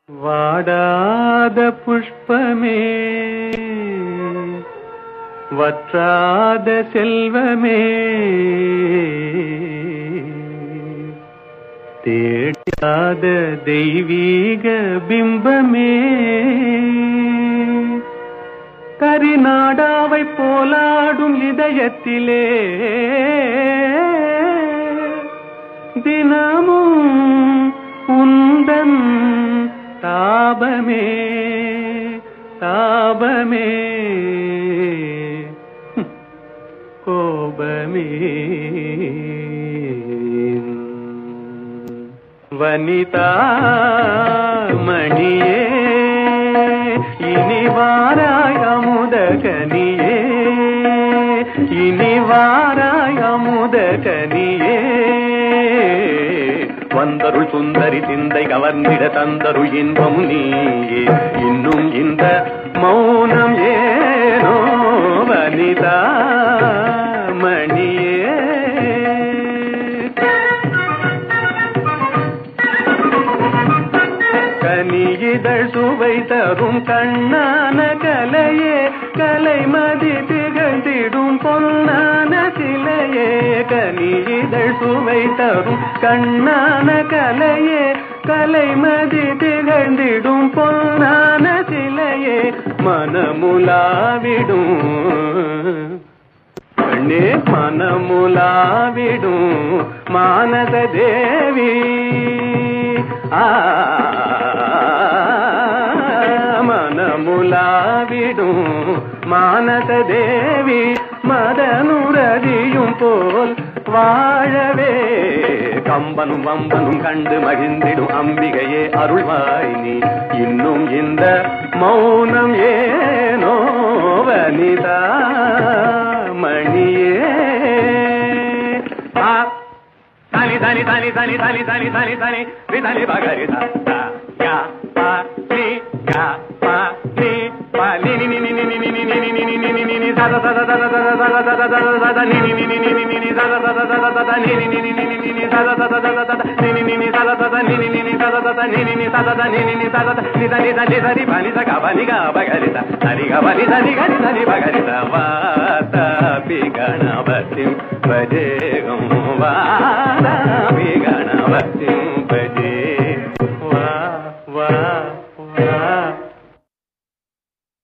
வாடாத புஷ்பமே வற்றாத செல்வமே தேடாத தெய்வீக பிம்பமே கரிநாடாவை போலாடும் இதயத்திலே தினமும் உந்தன் தாபமே தாபமே ஹம், கோபமே வனிதா மணியே இனி வாராய் அமுத கனியே இனி வாராய் அமுத கனியே வந்தருள் சுந்தரி சிந்தை கவர்ந்திட தந்தருள் இன்பம் நீயே இன்னும் இந்த மௌனம் ஏனோ வனிதா மணியே கனியிதழ் சுவை தரும் கண்ணான கலையே கலைமதி திகழ்ந்திடும் பொன்னான சிலையே கனியிதழ் சுவை தரும் கண்ணான கலையே கலைமதி திகழ்ந்திடும் பொன்னான சிலையே மனமுலாவிடும் கண்ணே மனமுலாவிடும் மானத தேவி ஆ மனமுலாவிடும் மானத தேவி மதனுரதியும் போல் வாழவே கம்பனும் வம்பனும் கண்டு மகிழ்ந்திடும் அம்பிகையே அருள்வாய் நீ இன்னும் இந்த மௌனம் ஏனோ வனிதா மணியே ஆ தனி தனி தனி தனி தனி தனி தனி தனி ரி தனி பகரி த த யா ப நீ யா ப நீ ப நீ நீ நீ நீ நீ நீ நீ நீ நீ நீ நீ நீ நீ நீ த த த த த த த த த த த த த நீ நீ நீ நீ நீ நீ நீ நீ த த த த த த த நீ நீ நீ நீ நீ நீ நீ த த த த த த த நீ நீ நீ நீ த த த த நீ நீ நீ நீ த த த த நீ நீ நீ த த த நீ நீ நீ த த த நீ த நீ த நீ த நீ ப நீ த க ப நீ க ப க ரி த த ரி க ப நீ த நீ க நீ த நீ ப க ரி த வா த பி கணபதிம் வஜேகம் வாதா